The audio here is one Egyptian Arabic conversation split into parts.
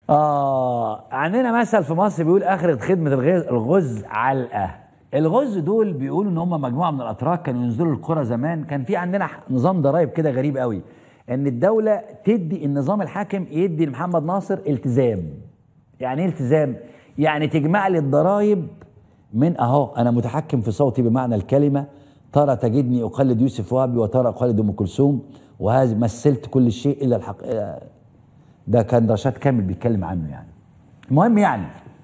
آه عندنا مثل في مصر بيقول آخرة خدمة الغز, الغز علقة الغز دول بيقولوا إن هم مجموعة من الأتراك كانوا ينزلوا القرى زمان كان في عندنا نظام ضرائب كده غريب قوي إن الدولة تدي النظام الحاكم يدي لمحمد ناصر التزام يعني إيه التزام؟ يعني تجمع لي الضرائب من أهو أنا متحكم في صوتي بمعنى الكلمة ترى تجدني أقلد يوسف وهبي وترى أقلد أم كلثوم وهذا مثلت كل شيء إلا الحق ده كان رشاد كامل بيتكلم عنه يعني المهم يعني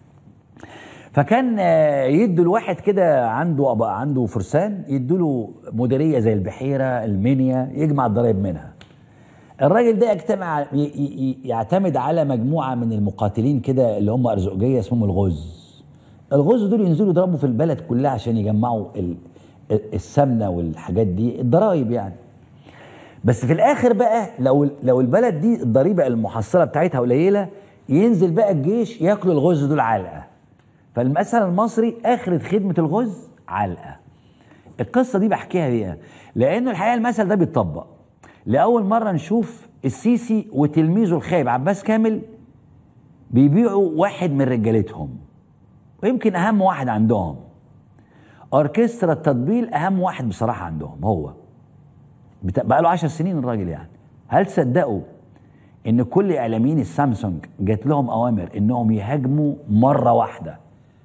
فكان يدوا الواحد كده عنده عنده فرسان يدوا له مديريه زي البحيره المنيا يجمع الضرائب منها الراجل ده يجتمع يعتمد على مجموعه من المقاتلين كده اللي هم ارزقجيه اسمهم الغز الغز دول ينزلوا يضربوا في البلد كلها عشان يجمعوا السمنه والحاجات دي الضرائب يعني بس في الاخر بقى لو لو البلد دي الضريبه المحصله بتاعتها قليله ينزل بقى الجيش ياكلوا الغز دول علقه فالمثل المصري اخره خدمه الغز علقه القصه دي بحكيها ليه لان الحقيقه المثل ده بيتطبق لاول مره نشوف السيسي وتلميذه الخايب عباس كامل بيبيعوا واحد من رجالتهم ويمكن اهم واحد عندهم اوركسترا التطبيل اهم واحد بصراحه عندهم هو بقى له 10 سنين الراجل يعني هل تصدقوا ان كل اعلاميين السامسونج جات لهم اوامر انهم يهاجموا مره واحده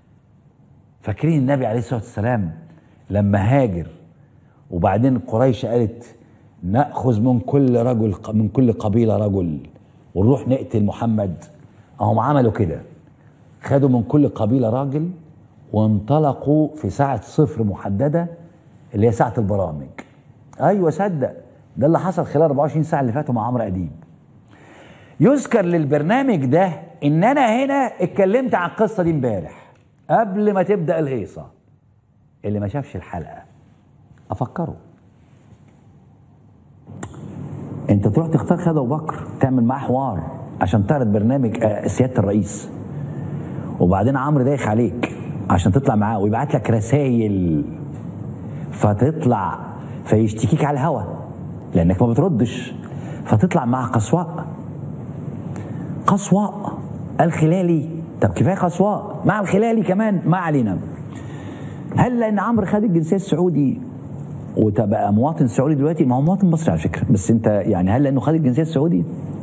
فاكرين النبي عليه الصلاه والسلام لما هاجر وبعدين قريش قالت ناخذ من كل رجل من كل قبيله رجل ونروح نقتل محمد هم عملوا كده خدوا من كل قبيله راجل وانطلقوا في ساعه صفر محدده اللي هي ساعه البرامج ايوه صدق ده اللي حصل خلال 24 ساعه اللي فاتوا مع عمرو اديب يذكر للبرنامج ده ان انا هنا اتكلمت عن القصه دي امبارح قبل ما تبدا الهيصه اللي ما شافش الحلقه افكره انت تروح تختار خالد ابو بكر تعمل معاه حوار عشان تعرض برنامج سياده الرئيس وبعدين عمرو دايخ عليك عشان تطلع معاه ويبعت لك رسايل فتطلع فيشتكيك على الهوا لانك ما بتردش فتطلع مع قصواء قصواء الخلالي طب كفايه قصواء مع الخلالي كمان ما علينا هل لان عمرو خد الجنسيه السعودي وتبقى مواطن سعودي دلوقتي ما هو مواطن مصري على فكره بس انت يعني هل لانه خد الجنسيه السعودي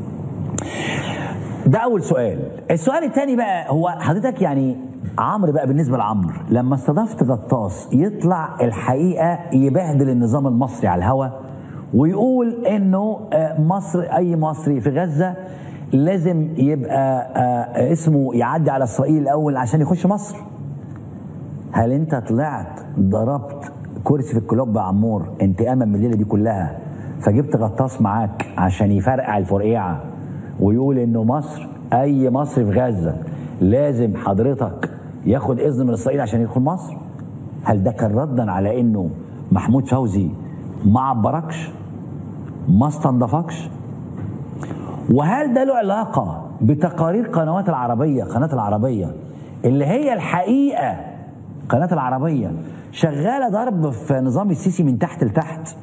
ده اول سؤال السؤال الثاني بقى هو حضرتك يعني عمرو بقى بالنسبه لعمرو لما استضفت غطاس يطلع الحقيقه يبهدل النظام المصري على الهوا ويقول انه مصر اي مصري في غزه لازم يبقى اسمه يعدي على اسرائيل الاول عشان يخش مصر هل انت طلعت ضربت كرسي في الكلوب يا عمور انتقاما من الليله دي كلها فجبت غطاس معاك عشان يفرقع الفرقيعه ويقول انه مصر اي مصري في غزه لازم حضرتك ياخد اذن من اسرائيل عشان يدخل مصر هل ده كان ردا على انه محمود فوزي ما عبركش ما استنضفكش وهل ده له علاقه بتقارير قنوات العربيه قناه العربيه اللي هي الحقيقه قناه العربيه شغاله ضرب في نظام السيسي من تحت لتحت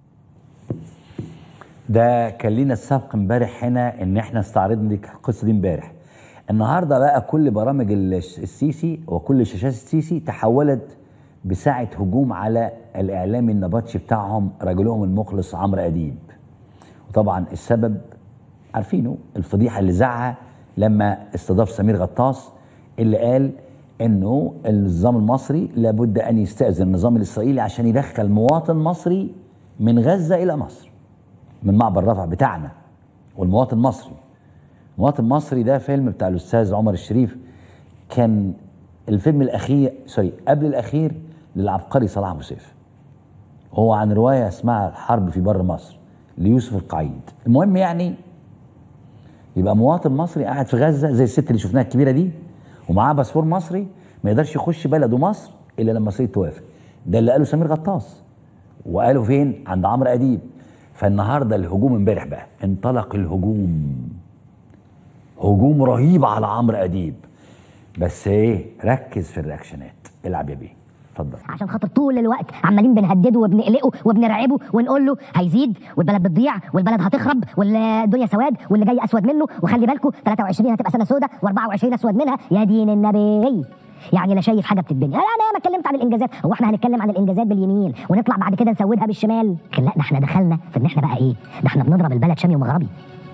ده كان لينا السبق امبارح هنا ان احنا استعرضنا دي القصه دي امبارح النهارده بقى كل برامج السيسي وكل شاشات السيسي تحولت بساعه هجوم على الاعلامي النبطشي بتاعهم رجلهم المخلص عمرو اديب وطبعا السبب عارفينه الفضيحه اللي زعها لما استضاف سمير غطاس اللي قال انه النظام المصري لابد ان يستاذن النظام الاسرائيلي عشان يدخل مواطن مصري من غزه الى مصر من معبر رفح بتاعنا والمواطن المصري المواطن المصري ده فيلم بتاع الاستاذ عمر الشريف كان الفيلم الاخير سوري قبل الاخير للعبقري صلاح ابو سيف هو عن روايه اسمها الحرب في بر مصر ليوسف القعيد المهم يعني يبقى مواطن مصري قاعد في غزه زي الست اللي شفناها الكبيره دي ومعاه باسبور مصري ما يقدرش يخش بلده مصر الا لما الصيد توافق ده اللي قاله سمير غطاس وقاله فين عند عمرو اديب فالنهارده الهجوم امبارح بقى انطلق الهجوم هجوم رهيب على عمرو اديب بس ايه ركز في الرياكشنات العب يا بيه اتفضل عشان خاطر طول الوقت عمالين بنهدده وبنقلقه وبنرعبه ونقول له هيزيد والبلد بتضيع والبلد هتخرب والدنيا سواد واللي جاي اسود منه وخلي بالكم 23 هتبقى سنه سودة و24 اسود منها يا دين النبي يعني لا شايف حاجه بتتبني انا ما اتكلمت عن الانجازات هو احنا هنتكلم عن الانجازات باليمين ونطلع بعد كده نسودها بالشمال لا ده احنا دخلنا في ان احنا بقى ايه ده احنا بنضرب البلد شامي ومغربي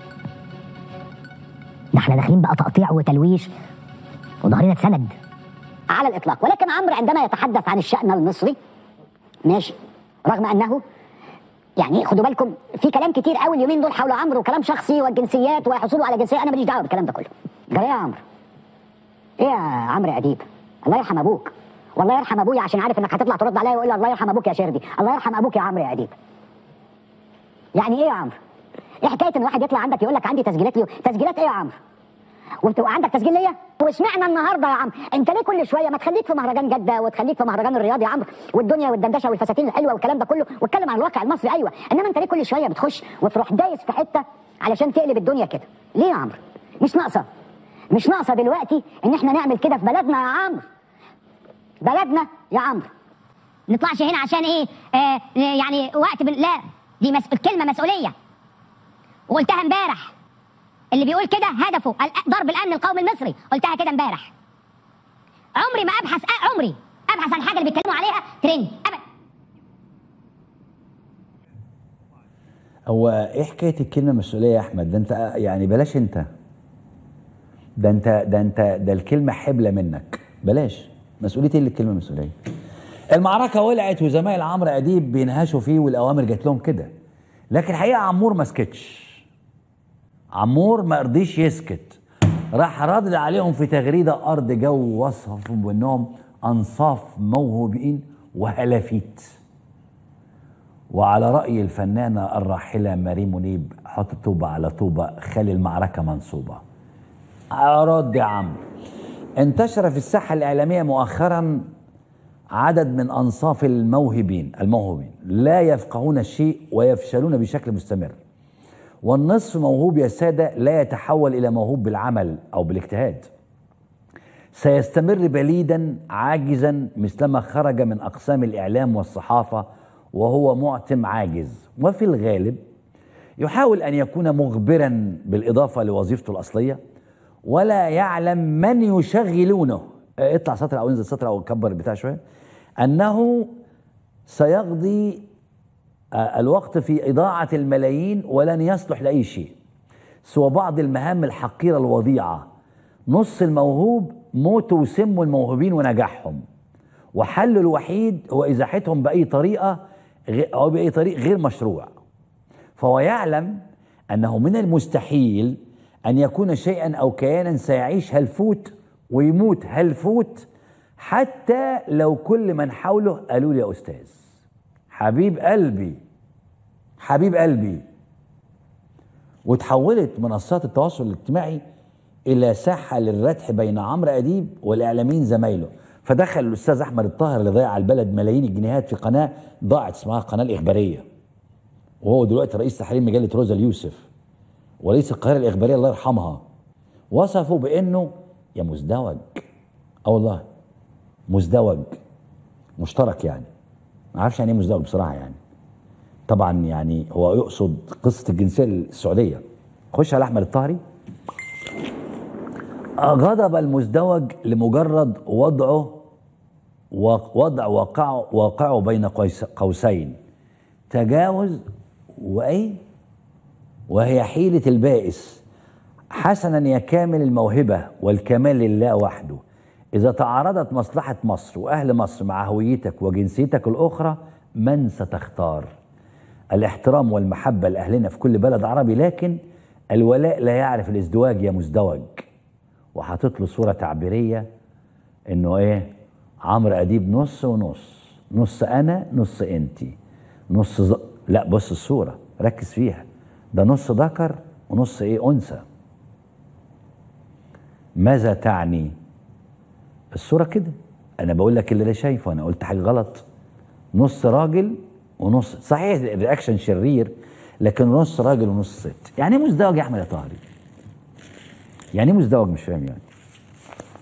ده احنا داخلين بقى تقطيع وتلويش وظهرنا اتسند على الاطلاق ولكن عمرو عندما يتحدث عن الشان المصري ماشي رغم انه يعني خدوا بالكم في كلام كتير قوي اليومين دول حول عمرو وكلام شخصي والجنسيات وحصوله على جنسيه انا ماليش دعوه بالكلام ده كله جرى يا عمرو ايه يا عمرو اديب الله يرحم ابوك والله يرحم ابويا عشان عارف انك هتطلع ترد عليا ويقول لي الله يرحم ابوك يا شردي الله يرحم ابوك يا عمرو يا اديب يعني ايه يا عمرو ايه حكايه ان واحد يطلع عندك يقول لك عندي تسجيلات ليه تسجيلات ايه يا عمرو وبتبقى عندك تسجيل ليا واشمعنى النهارده يا عم انت ليه كل شويه ما تخليك في مهرجان جده وتخليك في مهرجان الرياض يا عمرو والدنيا والدندشه والفساتين الحلوه والكلام ده كله واتكلم عن الواقع المصري ايوه انما انت ليه كل شويه بتخش وتروح دايس في حته علشان تقلب الدنيا كده ليه يا عمرو مش ناقصه مش ناقصه دلوقتي ان احنا نعمل كده في بلدنا يا عمرو بلدنا يا عمرو نطلعش هنا عشان ايه آه يعني وقت بال... لا دي مس... الكلمه مسؤوليه وقلتها امبارح اللي بيقول كده هدفه ال- ضرب الامن القومي المصري قلتها كده امبارح عمري ما ابحث آه عمري ابحث عن حاجه اللي بيتكلموا عليها ترند ابدا هو ايه حكايه الكلمه مسؤوليه يا احمد ده انت يعني بلاش انت ده انت ده انت ده الكلمه حبله منك بلاش مسؤوليه ايه اللي الكلمه مسؤوليه المعركه ولعت وزمايل عمرو اديب بينهشوا فيه والاوامر جات لهم كده لكن الحقيقه عمور ما سكتش عمور ما رضيش يسكت راح رد عليهم في تغريده ارض جو وصفهم بانهم انصاف موهوبين وهلافيت وعلى رأي الفنانة الراحلة ماري منيب حط طوبة على طوبة خلي المعركة منصوبة رد يا عم انتشر في الساحة الإعلامية مؤخرا عدد من أنصاف الموهبين الموهوبين لا يفقهون الشيء ويفشلون بشكل مستمر والنصف موهوب يا سادة لا يتحول إلى موهوب بالعمل أو بالاجتهاد سيستمر بليدا عاجزا مثلما خرج من اقسام الاعلام والصحافه وهو معتم عاجز وفي الغالب يحاول ان يكون مخبرا بالاضافه لوظيفته الاصليه ولا يعلم من يشغلونه اه، اطلع سطر او انزل سطر او كبر البتاع شويه انه سيقضي اه، الوقت في اضاعه الملايين ولن يصلح لاي شيء سوى بعض المهام الحقيره الوضيعه نص الموهوب موته وسموا الموهوبين ونجاحهم وحله الوحيد هو ازاحتهم باي طريقه غ- او باي طريق غير مشروع فهو يعلم انه من المستحيل ان يكون شيئا او كيانا سيعيش هلفوت ويموت هلفوت حتى لو كل من حوله قالوا لي يا استاذ حبيب قلبي حبيب قلبي وتحولت منصات التواصل الاجتماعي الى ساحه للردح بين عمرو اديب والاعلاميين زمايله فدخل الاستاذ احمد الطاهر اللي ضيع على البلد ملايين الجنيهات في قناه ضاعت اسمها القناه الاخباريه وهو دلوقتي رئيس تحرير مجله روزا اليوسف ورئيس القاهره الاخباريه الله يرحمها وصفه بانه يا مزدوج اه والله مزدوج مشترك يعني ما اعرفش يعني ايه مزدوج بصراحه يعني طبعا يعني هو يقصد قصه الجنسيه السعوديه خش على احمد الطاهري غضب المزدوج لمجرد وضعه وضع واقعه واقعه بين قوس- قوسين تجاوز وايه وهي حيلة البائس حسنا يا كامل الموهبة والكمال لله وحده إذا تعارضت مصلحة مصر وأهل مصر مع هويتك وجنسيتك الأخرى من ستختار الاحترام والمحبة لأهلنا في كل بلد عربي لكن الولاء لا يعرف الازدواج يا مزدوج وحاطط له صورة تعبيرية انه ايه عمرو اديب نص ونص نص انا نص انتي نص ز... لا بص الصورة ركز فيها ده نص ذكر ونص ايه انثى ماذا تعني الصورة كده انا بقول لك اللي انا شايفه انا قلت حاجة غلط نص راجل ونص صحيح الرياكشن شرير لكن نص راجل ونص ست يعني ايه مزدوج يا احمد يا طاهري يعني ايه مزدوج مش فاهم يعني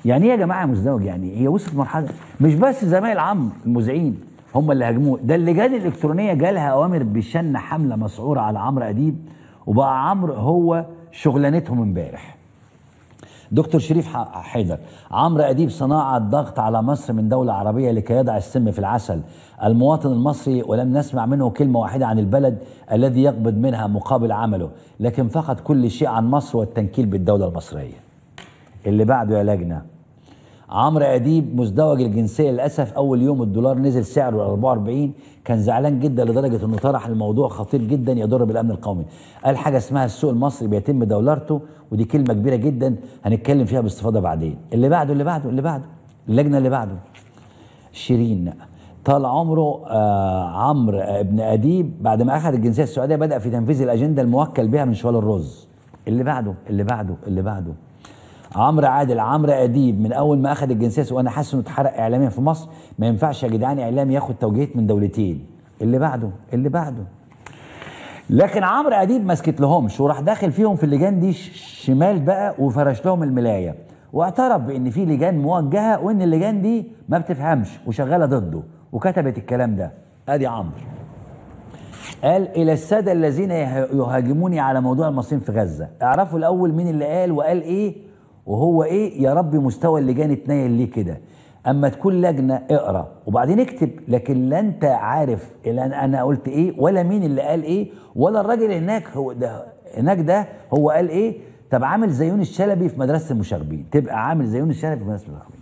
يعني ايه يا جماعه مزدوج يعني هي وصلت مرحله مش بس زمايل عمرو المذيعين هم اللي هاجموه ده اللجان الالكترونيه جالها اوامر بشن حمله مسعوره على عمرو اديب وبقى عمرو هو شغلانتهم امبارح دكتور شريف ح- حيدر عمرو اديب صناعه ضغط على مصر من دوله عربيه لكي يضع السم في العسل المواطن المصري ولم نسمع منه كلمه واحده عن البلد الذي يقبض منها مقابل عمله لكن فقد كل شيء عن مصر والتنكيل بالدوله المصريه اللي بعده يا لجنه عمرو اديب مزدوج الجنسيه للاسف اول يوم الدولار نزل سعره ل 44 كان زعلان جدا لدرجه انه طرح الموضوع خطير جدا يضر بالامن القومي قال حاجه اسمها السوق المصري بيتم دولارته ودي كلمه كبيره جدا هنتكلم فيها باستفاضه بعدين اللي بعده اللي بعده اللي بعده اللجنه اللي بعده شيرين طال عمره آه عمرو آه، ابن اديب بعد ما اخذ الجنسيه السعوديه بدا في تنفيذ الاجنده الموكل بها من شوال الرز اللي بعده اللي بعده اللي بعده عمرو عادل عمرو اديب من اول ما اخذ الجنسيه وانا حاسس انه اتحرق اعلاميا في مصر ما ينفعش يا جدعان اعلام ياخد توجيهات من دولتين اللي بعده اللي بعده لكن عمرو اديب ما سكت لهمش وراح داخل فيهم في اللجان دي ش- شمال بقى وفرش لهم الملايه واعترف بان في لجان موجهه وان اللجان دي ما بتفهمش وشغاله ضده وكتبت الكلام ده ادي عمرو قال الى الساده الذين يه- يهاجموني على موضوع المصريين في غزه اعرفوا الاول مين اللي قال وقال ايه وهو ايه يا رب مستوى اللجان اتنيل ليه كده اما تكون لجنه اقرا وبعدين اكتب لكن لا انت عارف لا انا قلت ايه ولا مين اللي قال ايه ولا الراجل هناك هو ده هناك ده هو قال ايه طب عامل زي يونس شلبي في مدرسه المشاغبين تبقى عامل زي يونس شلبي في مدرسه المشاغبين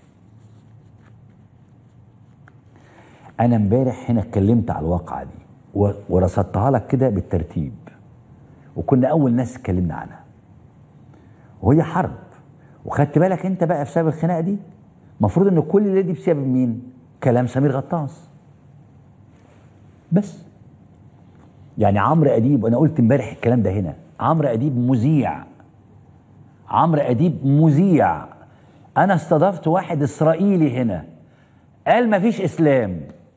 انا امبارح هنا اتكلمت على الواقعه دي و- ورصدتها لك كده بالترتيب وكنا اول ناس اتكلمنا عنها وهي حرب وخدت بالك انت بقى في سبب الخناقه دي المفروض ان كل اللي دي بسبب مين كلام سمير غطاس بس يعني عمرو اديب وانا قلت امبارح الكلام ده هنا عمرو اديب مذيع عمرو اديب مذيع انا استضفت واحد اسرائيلي هنا قال مفيش اسلام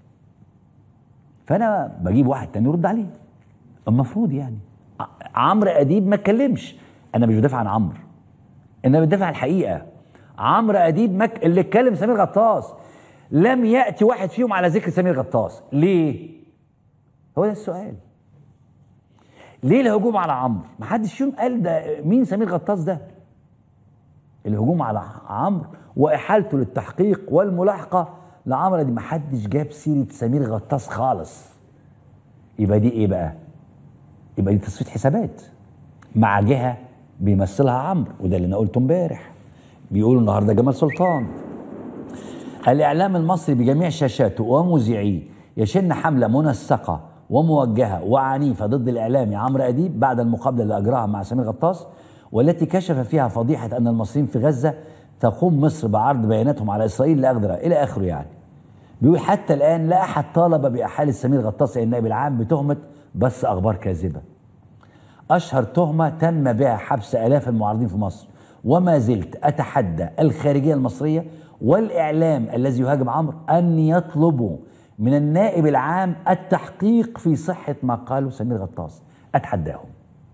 فانا بجيب واحد تاني يرد عليه المفروض يعني ع- عمرو اديب ما اتكلمش انا مش بدافع عن عمرو انا بدافع عن الحقيقه عمرو اديب مك... اللي اتكلم سمير غطاس لم ياتي واحد فيهم على ذكر سمير غطاس ليه هو ده السؤال ليه الهجوم على عمرو ما حدش فيهم قال ده مين سمير غطاس ده الهجوم على عمرو واحالته للتحقيق والملاحقه لعمرو دي ما حدش جاب سيره سمير غطاس خالص يبقى دي ايه بقى يبقى دي تصفيه حسابات مع جهه بيمثلها عمرو وده اللي انا قلته امبارح بيقولوا النهارده جمال سلطان الاعلام المصري بجميع شاشاته ومذيعيه يشن حمله منسقه وموجهه وعنيفه ضد الاعلامي عمرو اديب بعد المقابله اللي اجراها مع سمير غطاس والتي كشف فيها فضيحه ان المصريين في غزه تقوم مصر بعرض بياناتهم على اسرائيل لاخذ رأي الى اخره يعني بيقول حتى الان لا احد طالب باحاله سمير غطاس الى النائب العام بتهمه بث اخبار كاذبه أشهر تهمة تم بها حبس آلاف المعارضين في مصر وما زلت أتحدى الخارجية المصرية والإعلام الذي يهاجم عمرو أن يطلبوا من النائب العام التحقيق في صحة ما قاله سمير غطاس أتحداهم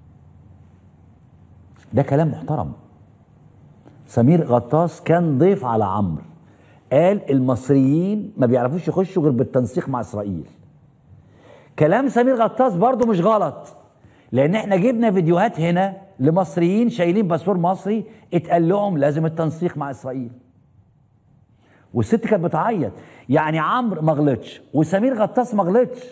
ده كلام محترم سمير غطاس كان ضيف على عمرو قال المصريين ما بيعرفوش يخشوا غير بالتنسيق مع إسرائيل كلام سمير غطاس برضو مش غلط لان احنا جبنا فيديوهات هنا لمصريين شايلين باسبور مصري اتقال لهم لازم التنسيق مع اسرائيل والست كانت بتعيط يعني عمرو ما غلطش وسمير غطاس ما غلطش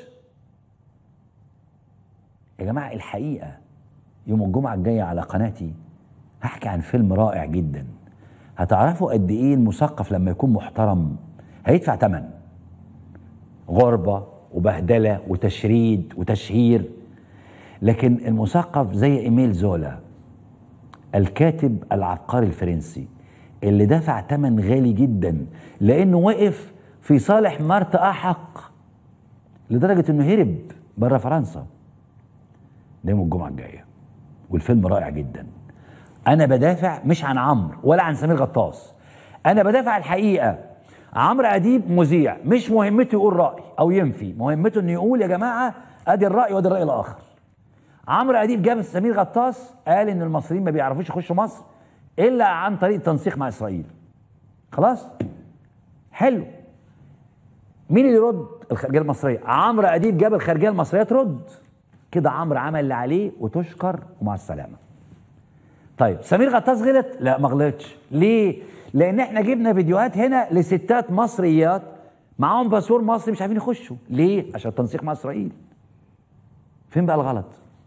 يا جماعه الحقيقه يوم الجمعه الجايه على قناتي هحكي عن فيلم رائع جدا هتعرفوا قد ايه المثقف لما يكون محترم هيدفع ثمن غربه وبهدله وتشريد وتشهير لكن المثقف زي ايميل زولا الكاتب العبقري الفرنسي اللي دفع ثمن غالي جدا لانه وقف في صالح مارتا احق لدرجه انه هرب بره فرنسا ده يوم الجمعه الجايه والفيلم رائع جدا انا بدافع مش عن عمرو ولا عن سمير غطاس انا بدافع الحقيقه عمرو اديب مذيع مش مهمته يقول راي او ينفي مهمته انه يقول يا جماعه ادي الراي وادي الراي الاخر عمرو اديب جاب سمير غطاس قال ان المصريين ما بيعرفوش يخشوا مصر الا عن طريق التنسيق مع اسرائيل خلاص حلو مين اللي يرد الخارجيه المصريه عمرو اديب جاب الخارجيه المصريه ترد كده عمرو عمل اللي عليه وتشكر ومع السلامه طيب سمير غطاس غلط لا ما غلطش ليه لان احنا جبنا فيديوهات هنا لستات مصريات معاهم باسبور مصري مش عارفين يخشوا ليه عشان تنسيق مع اسرائيل فين بقى الغلط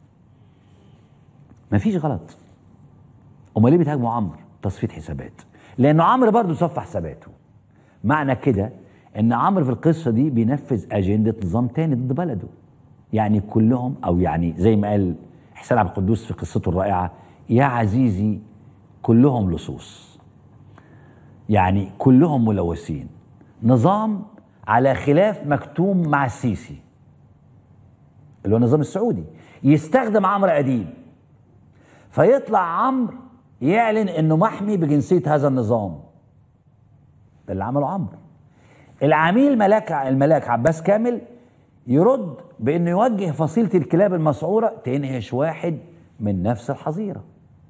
مفيش غلط امال ليه بتهاجموا عمرو تصفيه حسابات لانه عمرو برضه صفى حساباته معنى كده ان عمرو في القصه دي بينفذ اجنده نظام تاني ضد بلده يعني كلهم او يعني زي ما قال حسين عبد القدوس في قصته الرائعه يا عزيزي كلهم لصوص يعني كلهم ملوثين نظام على خلاف مكتوم مع السيسي اللي هو النظام السعودي يستخدم عمرو اديب فيطلع عمرو يعلن انه محمي بجنسيه هذا النظام ده اللي عمله عمرو العميل ملاك الملاك عباس كامل يرد بانه يوجه فصيله الكلاب المسعوره تنهش واحد من نفس الحظيره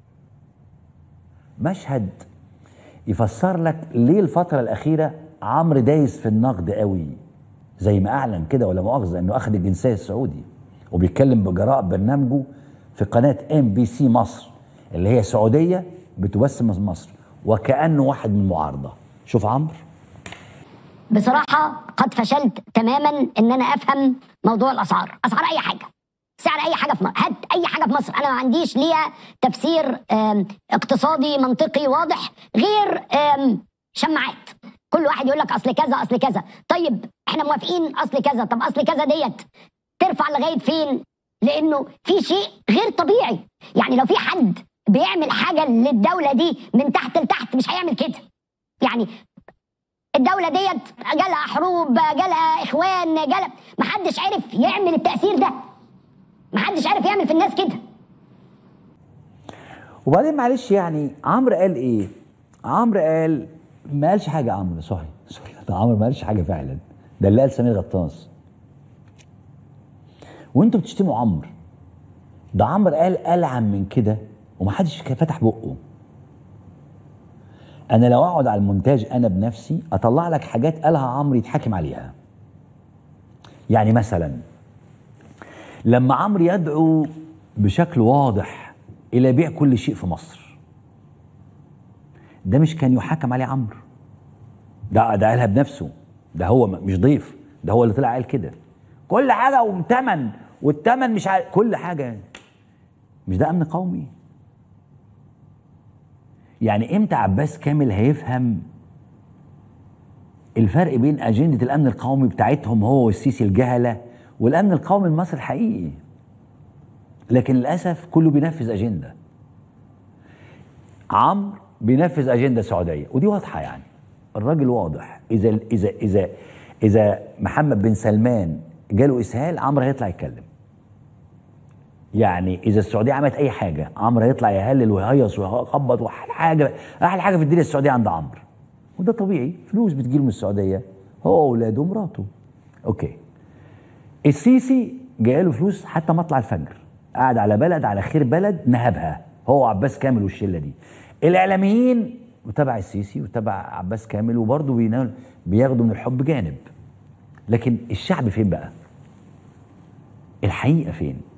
مشهد يفسر لك ليه الفتره الاخيره عمرو دايس في النقد قوي زي ما اعلن كده ولا مؤاخذه انه اخذ الجنسيه السعودي وبيتكلم بجراءه برنامجه في قناه ام بي سي مصر اللي هي سعوديه بتبث من مصر وكانه واحد من المعارضه شوف عمرو بصراحة قد فشلت تماما ان انا افهم موضوع الاسعار اسعار اي حاجة سعر اي حاجة في مصر هات اي حاجة في مصر انا ما عنديش ليها تفسير آم، اقتصادي منطقي واضح غير آم، شماعات كل واحد يقول لك اصل كذا اصل كذا طيب احنا موافقين اصل كذا طب اصل كذا ديت ترفع لغاية فين لانه في شيء غير طبيعي يعني لو في حد بيعمل حاجة للدولة دي من تحت لتحت مش هيعمل كده يعني الدولة ديت جالها حروب جالها اخوان جالها محدش عرف يعمل التأثير ده محدش عرف يعمل في الناس كده وبعدين معلش يعني عمرو قال ايه؟ عمرو قال ما قالش حاجه عمرو سوري سوري ده عمرو ما قالش حاجه فعلا ده اللي قال سمير غطاس وانتوا بتشتموا عمرو ده عمرو قال العن من كده ومحدش كان فتح بقه انا لو اقعد على المونتاج انا بنفسي اطلع لك حاجات قالها عمرو يتحاكم عليها يعني مثلا لما عمرو يدعو بشكل واضح الى بيع كل شيء في مصر ده مش كان يحاكم عليه عمرو ده ده قالها بنفسه ده هو م- مش ضيف ده هو اللي طلع قال كده كل حاجه وثمن والثمن مش عارف كل حاجه مش ده امن قومي يعني امتى عباس كامل هيفهم الفرق بين اجنده الامن القومي بتاعتهم هو والسيسي الجهله والامن القومي المصري الحقيقي لكن للاسف كله بينفذ اجنده عمرو بينفذ اجنده سعوديه ودي واضحه يعني الراجل واضح اذا اذا اذا اذا محمد بن سلمان جاله اسهال عمرو هيطلع يتكلم يعني اذا السعوديه عملت اي حاجه عمرو هيطلع يهلل ويهيص ويخبط واحلى حاجه احلى حاجه في الدنيا السعوديه عند عمرو وده طبيعي فلوس بتجيله من السعوديه هو واولاده ومراته اوكي السيسي جاي له فلوس حتى مطلع الفجر قاعد على بلد على خير بلد نهبها هو عباس كامل والشله دي الاعلاميين وتبع السيسي وتبع عباس كامل وبرضه بينال- بياخدوا من الحب جانب لكن الشعب فين بقى الحقيقه فين